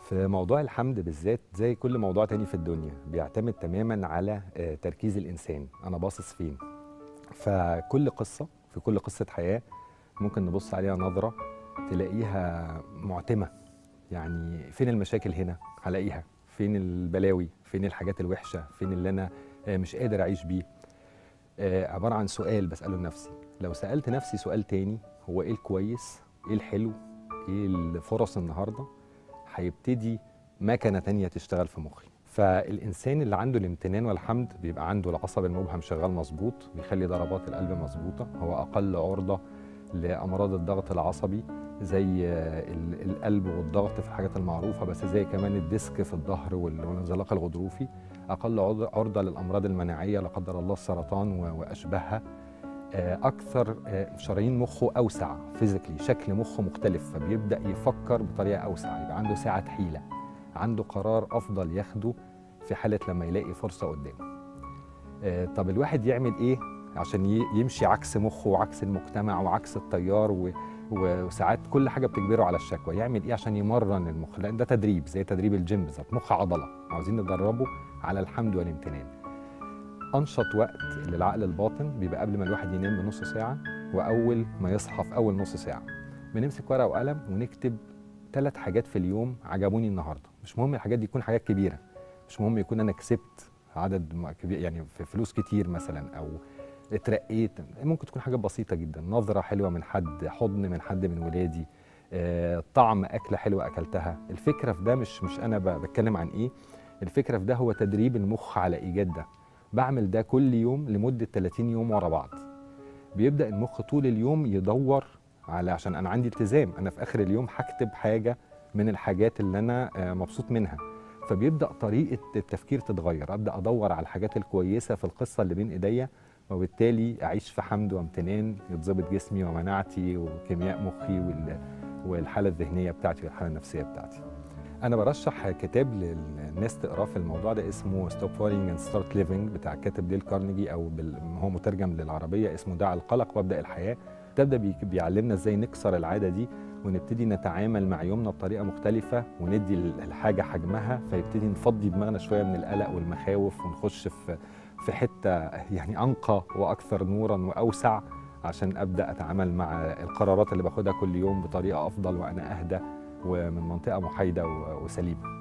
في موضوع الحمد بالذات زي كل موضوع تاني في الدنيا بيعتمد تماما على آه، تركيز الإنسان أنا باصص فين فكل قصة في كل قصة حياة ممكن نبص عليها نظرة تلاقيها معتمة يعني فين المشاكل هنا هلاقيها فين البلاوي فين الحاجات الوحشة فين اللي أنا آه، مش قادر أعيش بيه آه، عبارة عن سؤال بسأله لنفسي لو سألت نفسي سؤال تاني هو إيه الكويس إيه الحلو إيه الفرص النهاردة هيبتدي مكنة تانية تشتغل في مخي فالإنسان اللي عنده الامتنان والحمد بيبقى عنده العصب المبهم شغال مظبوط بيخلي ضربات القلب مظبوطة هو أقل عرضة لأمراض الضغط العصبي زي آه، ال- القلب والضغط في الحاجات المعروفة بس زي كمان الديسك في الظهر وال- والانزلاق الغضروفي أقل عرض- عرضة للأمراض المناعية لا قدر الله السرطان و- وأشباهها آه، أكثر آه، شرايين مخه أوسع فيزيكلي شكل مخه مختلف فبيبدأ يفكر بطريقة أوسع يبقى عنده سعة حيلة عنده قرار أفضل ياخده في حالة لما يلاقي فرصة قدامه آه، طب الواحد يعمل إيه عشان ي- يمشي عكس مخه وعكس المجتمع وعكس التيار و... و- وساعات كل حاجه بتجبره على الشكوى يعمل ايه عشان يمرن المخ لان ده تدريب زي تدريب الجيم بالظبط مخ عضله عاوزين ندربه على الحمد والامتنان انشط وقت للعقل الباطن بيبقى قبل ما الواحد ينام بنص ساعه واول ما يصحى في اول نص ساعه بنمسك ورقه وقلم ونكتب ثلاث حاجات في اليوم عجبوني النهارده مش مهم الحاجات دي تكون حاجات كبيره مش مهم يكون انا كسبت عدد م- كبير يعني في فلوس كتير مثلا او اترقيت ممكن تكون حاجات بسيطه جدا نظره حلوه من حد حضن من حد من ولادي آه، طعم اكله حلوه اكلتها الفكره في ده مش مش انا ب- بتكلم عن ايه الفكره في ده هو تدريب المخ على ايجاد ده بعمل ده كل يوم لمده 30 يوم ورا بعض بيبدا المخ طول اليوم يدور على عشان انا عندي التزام انا في اخر اليوم هكتب حاجه من الحاجات اللي انا آه، مبسوط منها فبيبدا طريقه التفكير تتغير ابدا ادور على الحاجات الكويسه في القصه اللي بين ايديا وبالتالي اعيش في حمد وامتنان يتظبط جسمي ومناعتي وكيمياء مخي وال- والحاله الذهنيه بتاعتي والحاله النفسيه بتاعتي انا برشح كتاب للناس تقراه في الموضوع ده اسمه ستوب فولينج اند ستارت ليفنج بتاع كاتب ديل كارنيجي او بال... هو مترجم للعربيه اسمه دع القلق وابدا الحياه الكتاب ده بي- بيعلمنا ازاي نكسر العاده دي ونبتدي نتعامل مع يومنا بطريقه مختلفه وندي ال- الحاجه حجمها فيبتدي نفضي دماغنا شويه من القلق والمخاوف ونخش في في حته يعني انقى واكثر نورا واوسع عشان ابدا اتعامل مع القرارات اللي باخدها كل يوم بطريقه افضل وانا اهدى ومن منطقه محايده و- وسليمه